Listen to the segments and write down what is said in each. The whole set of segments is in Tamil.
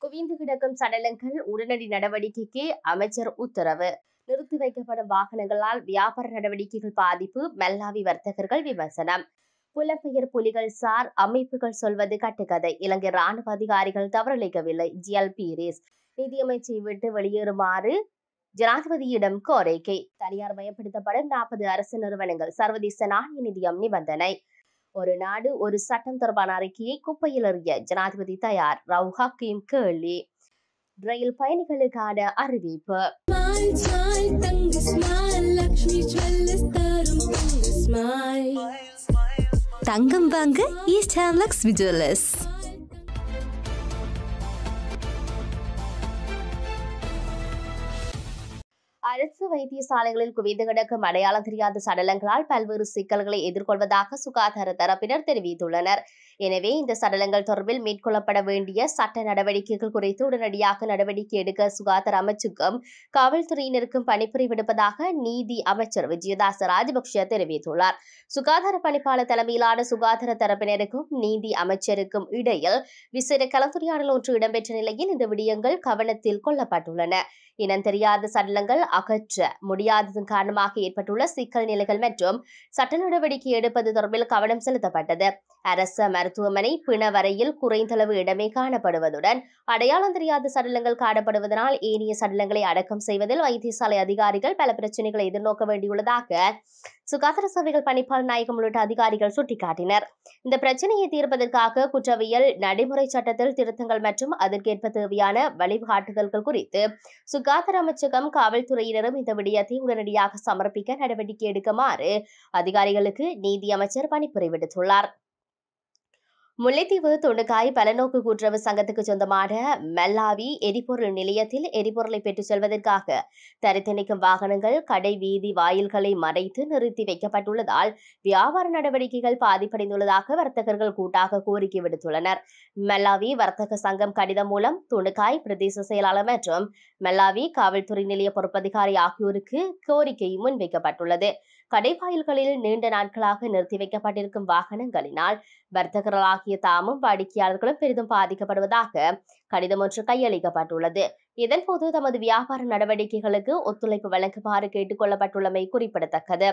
குவிந்து கிடக்கும் சடலங்கள் உடனடி நடவடிக்கைக்கு அமைச்சர் உத்தரவு நிறுத்தி வைக்கப்படும் வாகனங்களால் வியாபார நடவடிக்கைகள் பாதிப்பு மெல்லாவி வர்த்தகர்கள் விமர்சனம் புலம்பெயர் புலிகள் சார் அமைப்புகள் சொல்வது கட்டுக்கதை இலங்கை ராணுவ அதிகாரிகள் தவறளிக்கவில்லை ஜிஎல் பீரிஸ் நிதியமைச்சை விட்டு வெளியேறுமாறு ஜனாதிபதியிடம் கோரிக்கை தனியார் மயப்படுத்தப்படும் நாற்பது அரசு நிறுவனங்கள் சர்வதேச நாணய நிதியம் நிபந்தனை ஒரு நாடு ஒரு சட்டம் தொடர்பான அறிக்கையை குப்பையில் எறிய ஜனாதிபதி தயார் ரவு ஹக்கீம் கேள்வி ரயில் பயணிகளுக்கான அறிவிப்பு Smile, smile, தங்க smile, லக்ஷ்மி ஜுவல்லர்ஸ் தரும் தங்க smile. தங்கம் வாங்க ஈஸ்ட் ஹேம் லக்ஷ்மி ஜுவல்லர்ஸ் அரசு வைத்தியசாலைகளில் குவிந்து கிடக்கும் அடையாளம் தெரியாத சடலங்களால் பல்வேறு சிக்கல்களை எதிர்கொள்வதாக சுகாதார தரப்பினர் தெரிவித்துள்ளனர் எனவே இந்த சடலங்கள் தொடர்பில் மேற்கொள்ளப்பட வேண்டிய சட்ட நடவடிக்கைகள் குறித்து உடனடியாக நடவடிக்கை எடுக்க சுகாதார அமைச்சுக்கும் காவல்துறையினருக்கும் பணிபுரி விடுப்பதாக நீதி அமைச்சர் விஜயதாச ராஜபக்ஷ தெரிவித்துள்ளார் சுகாதார பணிப்பாளர் தலைமையிலான சுகாதார தரப்பினருக்கும் நீதி அமைச்சருக்கும் இடையில் விசேட கலந்துரையாடல் ஒன்று இடம்பெற்ற நிலையில் இந்த விடயங்கள் கவனத்தில் கொள்ளப்பட்டுள்ளன இனம் தெரியாத சடலங்கள் அகற்ற முடியாததன் காரணமாக ஏற்பட்டுள்ள சிக்கல் நிலைகள் மற்றும் சட்ட நடவடிக்கை எடுப்பது தொடர்பில் கவனம் செலுத்தப்பட்டது அரச மருத்துவமனை பிணவரையில் குறைந்தளவு இடமே காணப்படுவதுடன் அடையாளம் தெரியாத சடலங்கள் காணப்படுவதனால் ஏனைய சடலங்களை அடக்கம் செய்வதில் வைத்தியசாலை அதிகாரிகள் பல பிரச்சனைகளை எதிர்நோக்க வேண்டியுள்ளதாக சுகாதார சபைகள் பணிப்பாளர் நாயகம் உள்ளிட்ட அதிகாரிகள் சுட்டிக்காட்டினர் இந்த பிரச்சனையை தீர்ப்பதற்காக குற்றவியல் நடைமுறை சட்டத்தில் திருத்தங்கள் மற்றும் அதற்கேற்ப தேவையான வழிகாட்டுதல்கள் குறித்து சுகாதார அமைச்சகம் காவல்துறையினரும் இந்த விடயத்தை உடனடியாக சமர்ப்பிக்க நடவடிக்கை எடுக்குமாறு அதிகாரிகளுக்கு நீதி அமைச்சர் பணிப்புரை விடுத்துள்ளார் முல்லைத்தீவு தொண்டுக்காய் பலநோக்கு கூட்டுறவு சங்கத்துக்கு சொந்தமான மெல்லாவி எரிபொருள் நிலையத்தில் எரிபொருளை பெற்றுச் செல்வதற்காக தரித்து நிற்கும் வாகனங்கள் கடை வீதி வாயில்களை மறைத்து நிறுத்தி வைக்கப்பட்டுள்ளதால் வியாபார நடவடிக்கைகள் பாதிப்படைந்துள்ளதாக வர்த்தகர்கள் கூட்டாக கோரிக்கை விடுத்துள்ளனர் மெல்லாவி வர்த்தக சங்கம் கடிதம் மூலம் துணுக்காய் பிரதேச செயலாளர் மற்றும் மெல்லாவி காவல்துறை நிலைய பொறுப்பதிகாரி ஆகியோருக்கு கோரிக்கை முன்வைக்கப்பட்டுள்ளது கடைவாயில்களில் நீண்ட நாட்களாக நிறுத்தி வைக்கப்பட்டிருக்கும் வாகனங்களினால் வர்த்தகர்களாகிய தாமும் வாடிக்கையாளர்களும் பெரிதும் பாதிக்கப்படுவதாக கடிதம் ஒன்று கையளிக்கப்பட்டுள்ளது இதன்போது தமது வியாபார நடவடிக்கைகளுக்கு ஒத்துழைப்பு வழங்குமாறு கேட்டுக் கொள்ளப்பட்டுள்ளமை குறிப்பிடத்தக்கது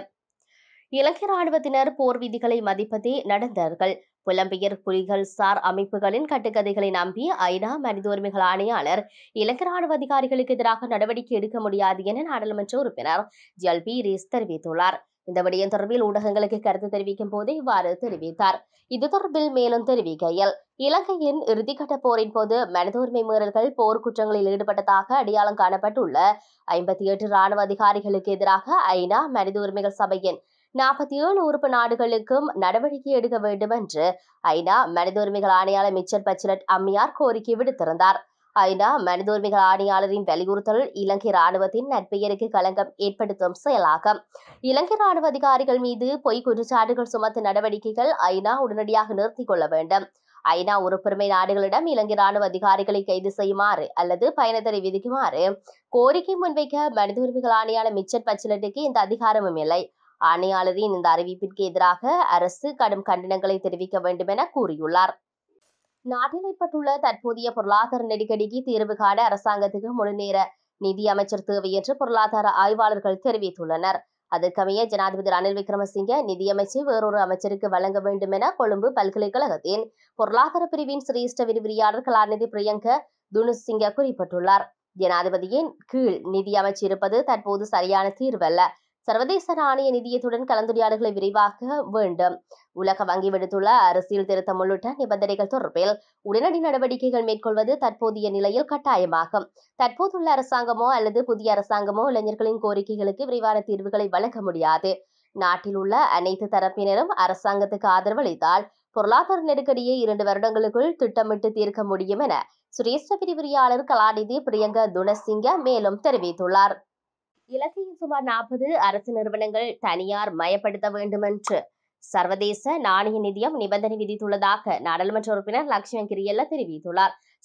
இலங்கை ராணுவத்தினர் போர் விதிகளை மதிப்பதே நடந்தார்கள் புலம்பெயர் புலிகள் சார் அமைப்புகளின் கட்டுக்கதைகளை நம்பி ஐநா மனித உரிமைகள் ஆணையாளர் இலங்கை ராணுவ அதிகாரிகளுக்கு எதிராக நடவடிக்கை எடுக்க முடியாது என நாடாளுமன்ற உறுப்பினர் ஜெல் பி ரீஸ் தெரிவித்துள்ளார் இந்த விடயம் தொடர்பில் ஊடகங்களுக்கு கருத்து தெரிவிக்கும் போது இவ்வாறு தெரிவித்தார் இது தொடர்பில் மேலும் தெரிவிக்கையில் இலங்கையின் இறுதிக்கட்ட போரின் போது மனித உரிமை மீறல்கள் போர் குற்றங்களில் ஈடுபட்டதாக அடையாளம் காணப்பட்டுள்ள ஐம்பத்தி எட்டு ராணுவ அதிகாரிகளுக்கு எதிராக ஐநா மனித உரிமைகள் சபையின் நாற்பத்தி ஏழு உறுப்பு நாடுகளுக்கும் நடவடிக்கை எடுக்க வேண்டும் என்று ஐநா மனித உரிமைகள் ஆணையாளர் மிச்சர் பச்சிலட் அம்மியார் கோரிக்கை விடுத்திருந்தார் ஐநா மனித உரிமைகள் ஆணையாளரின் வலியுறுத்தல் இலங்கை ராணுவத்தின் நட்பெயருக்கு களங்கம் ஏற்படுத்தும் செயலாகும் இலங்கை ராணுவ அதிகாரிகள் மீது பொய் குற்றச்சாட்டுகள் சுமத்தும் நடவடிக்கைகள் ஐநா உடனடியாக நிறுத்திக் கொள்ள வேண்டும் ஐநா உறுப்புரிமை நாடுகளிடம் இலங்கை ராணுவ அதிகாரிகளை கைது செய்யுமாறு அல்லது பயணத்தடை விதிக்குமாறு கோரிக்கை முன்வைக்க மனித உரிமைகள் ஆணையாளர் மிச்சர் பச்சிலட்டுக்கு இந்த அதிகாரமும் இல்லை ஆணையாளரின் இந்த அறிவிப்பிற்கு எதிராக அரசு கடும் கண்டனங்களை தெரிவிக்க வேண்டும் என கூறியுள்ளார் நாட்டில் ஏற்பட்டுள்ள தற்போதைய பொருளாதார நெருக்கடிக்கு தீர்வு காண அரசாங்கத்துக்கு முழுநேர நிதி அமைச்சர் தேவை என்று பொருளாதார ஆய்வாளர்கள் தெரிவித்துள்ளனர் அதற்கமைய ஜனாதிபதி ரணில் விக்ரமசிங்க நிதியமைச்சை வேறொரு அமைச்சருக்கு வழங்க வேண்டும் என கொழும்பு பல்கலைக்கழகத்தின் பொருளாதார பிரிவின் சிரேஷ்ட விரிவிரியாளர் கலாநிதி பிரியங்க துனுசிங்க குறிப்பிட்டுள்ளார் ஜனாதிபதியின் கீழ் நிதி அமைச்சு இருப்பது தற்போது சரியான தீர்வல்ல சர்வதேச நாணய நிதியத்துடன் கலந்துரையாடல்களை விரிவாக்க வேண்டும் உலக வங்கி விடுத்துள்ள அரசியல் திருத்தம் உள்ளிட்ட நிபந்தனைகள் தொடர்பில் உடனடி நடவடிக்கைகள் மேற்கொள்வது தற்போதைய நிலையில் கட்டாயமாகும் தற்போதுள்ள அரசாங்கமோ அல்லது புதிய அரசாங்கமோ இளைஞர்களின் கோரிக்கைகளுக்கு விரைவான தீர்வுகளை வழங்க முடியாது நாட்டில் உள்ள அனைத்து தரப்பினரும் அரசாங்கத்துக்கு ஆதரவு அளித்தால் பொருளாதார நெருக்கடியை இரண்டு வருடங்களுக்குள் திட்டமிட்டு தீர்க்க முடியும் என சுரேஷ்ட விரிவுரையாளர் கலாநிதி பிரியங்க துணசிங்க மேலும் தெரிவித்துள்ளார் இலங்கையில் சுமார் நாற்பது அரசு நிறுவனங்கள் தனியார் மயப்படுத்த வேண்டும் என்று சர்வதேச நாணய நிதியம் நிபந்தனை விதித்துள்ளதாக நாடாளுமன்ற உறுப்பினர் லட்சுமண் கிரியல்ல தெரிவித்துள்ளார்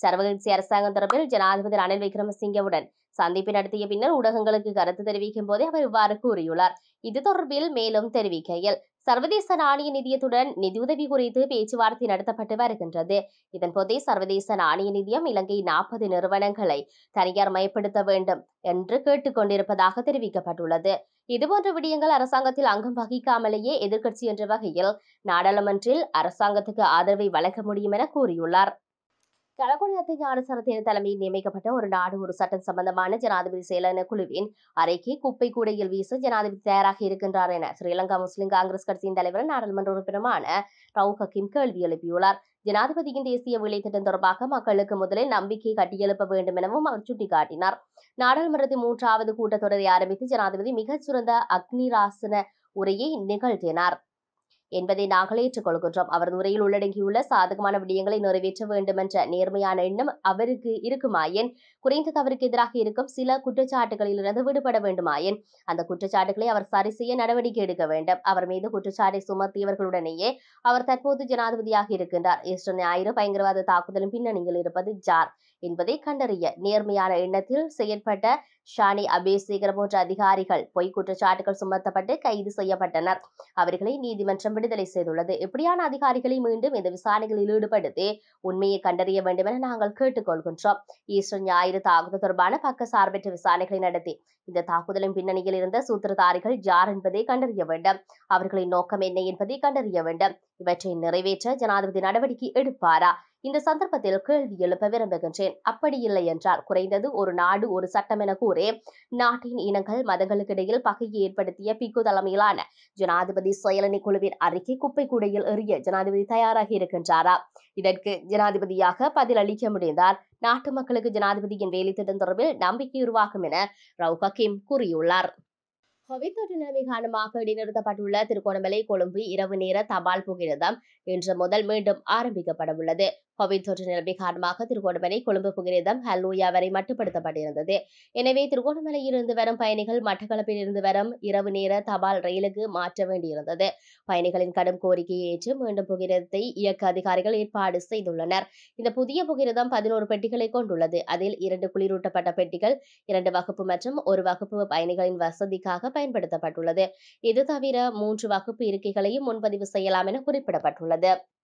சர்வகட்சி அரசாங்கம் தரப்பில் ஜனாதிபதி ரணில் விக்ரமசிங்கவுடன் சந்திப்பு நடத்திய பின்னர் ஊடகங்களுக்கு கருத்து தெரிவிக்கும் போதே அவர் இவ்வாறு கூறியுள்ளார் இது தொடர்பில் மேலும் தெரிவிக்கையில் சர்வதேச நாணய நிதியத்துடன் நிதியுதவி குறித்து பேச்சுவார்த்தை நடத்தப்பட்டு வருகின்றது இதன்போதே சர்வதேச நாணய நிதியம் இலங்கை நாற்பது நிறுவனங்களை தனியார் மயப்படுத்த வேண்டும் என்று கேட்டுக்கொண்டிருப்பதாக தெரிவிக்கப்பட்டுள்ளது இதுபோன்ற விடயங்கள் அரசாங்கத்தில் அங்கம் வகிக்காமலேயே எதிர்க்கட்சி என்ற வகையில் நாடாளுமன்றில் அரசாங்கத்துக்கு ஆதரவை வழங்க முடியும் என கூறியுள்ளார் கலகுடியத்தை ஞானசரத்தின் தலைமையில் நியமிக்கப்பட்ட ஒரு நாடு ஒரு சட்டம் சம்பந்தமான ஜனாதிபதி செயலன குழுவின் அறைக்கு குப்பை கூடையில் வீச ஜனாதிபதி தயாராக இருக்கின்றார் என ஸ்ரீலங்கா முஸ்லிம் காங்கிரஸ் கட்சியின் தலைவர் நாடாளுமன்ற உறுப்பினருமான ரவு ஹக்கீம் கேள்வி எழுப்பியுள்ளார் ஜனாதிபதியின் தேசிய வேலை திட்டம் தொடர்பாக மக்களுக்கு முதலில் நம்பிக்கை கட்டியெழுப்ப வேண்டும் எனவும் அவர் சுட்டிக்காட்டினார் நாடாளுமன்றத்தின் மூன்றாவது கூட்டத்தொடரை ஆரம்பித்து ஜனாதிபதி மிகச் சிறந்த அக்னிராசன உரையை நிகழ்த்தினார் என்பதை நாங்கள் ஏற்றுக்கொள்கின்றோம் அவரது உரையில் உள்ளடங்கியுள்ள சாதகமான விடயங்களை நிறைவேற்ற வேண்டும் என்ற நேர்மையான எண்ணம் அவருக்கு இருக்குமாயின் குறைந்த தவறுக்கு எதிராக இருக்கும் சில குற்றச்சாட்டுகளிலிருந்து விடுபட வேண்டுமாயின் அந்த குற்றச்சாட்டுகளை அவர் சரி செய்ய நடவடிக்கை எடுக்க வேண்டும் அவர் மீது குற்றச்சாட்டை சுமத்தியவர்களுடனேயே அவர் தற்போது ஜனாதிபதியாக இருக்கின்றார் ஈஸ்டர் ஞாயிறு பயங்கரவாத தாக்குதலின் பின்னணியில் இருப்பது ஜார் என்பதை கண்டறிய நேர்மையான எண்ணத்தில் செயற்பட்ட ஷானி அபேசேகர் போன்ற அதிகாரிகள் பொய் குற்றச்சாட்டுகள் சுமத்தப்பட்டு கைது செய்யப்பட்டனர் அவர்களை நீதிமன்றம் விடுதலை செய்துள்ளது இப்படியான அதிகாரிகளை மீண்டும் இந்த விசாரணைகளில் ஈடுபடுத்தி உண்மையை கண்டறிய வேண்டும் என நாங்கள் கேட்டுக்கொள்கின்றோம் ஈஸ்டர் ஞாயிறு தாக்குதல் தொடர்பான பக்க சார்பற்ற விசாரணைகளை நடத்தி இந்த தாக்குதலின் பின்னணியில் இருந்த சூத்திரதாரிகள் யார் என்பதை கண்டறிய வேண்டும் அவர்களின் நோக்கம் என்ன என்பதை கண்டறிய வேண்டும் இவற்றை நிறைவேற்ற ஜனாதிபதி நடவடிக்கை எடுப்பாரா இந்த சந்தர்ப்பத்தில் கேள்வி எழுப்ப விரும்புகின்றேன் அப்படி இல்லை என்றால் குறைந்தது ஒரு நாடு ஒரு சட்டம் என கூறி நாட்டின் இனங்கள் மதங்களுக்கு இடையில் பகையை ஏற்படுத்திய பிக்கு தலைமையிலான ஜனாதிபதி செயலணி குழுவின் அறிக்கை குப்பை கூடையில் எறிய ஜனாதிபதி தயாராகி இருக்கின்றாரா இதற்கு ஜனாதிபதியாக பதில் அளிக்க முடிந்தால் நாட்டு மக்களுக்கு ஜனாதிபதியின் வேலை திட்டம் தொடர்பில் நம்பிக்கை உருவாகும் என ரவு ஹக்கீம் கூறியுள்ளார் கோவிட் தொற்று நிலைமை காரணமாக இடைநிறுத்தப்பட்டுள்ள திருகோணமலை கொழும்பு இரவு நேர தபால் புகையிரதம் இன்று முதல் மீண்டும் ஆரம்பிக்கப்பட உள்ளது கோவிட் தொற்று நிலைமை காரணமாக திருகோணமலை கொழும்பு புகையிரதம் ஹல்லூயா வரை மட்டுப்படுத்தப்பட்டிருந்தது எனவே திருகோணமலையில் இருந்து வரும் பயணிகள் மட்டக்களப்பில் இருந்து வரும் இரவு நேர தபால் ரயிலுக்கு மாற்ற வேண்டியிருந்தது பயணிகளின் கடும் கோரிக்கையை ஏற்று மீண்டும் புகையிரதத்தை இயக்க அதிகாரிகள் ஏற்பாடு செய்துள்ளனர் இந்த புதிய புகையிரதம் பதினோரு பெட்டிகளை கொண்டுள்ளது அதில் இரண்டு குளிரூட்டப்பட்ட பெட்டிகள் இரண்டு வகுப்பு மற்றும் ஒரு வகுப்பு பயணிகளின் வசதிக்காக பயன்படுத்தப்பட்டுள்ளது இது தவிர மூன்று வகுப்பு இருக்கைகளையும் முன்பதிவு செய்யலாம் என குறிப்பிடப்பட்டுள்ளது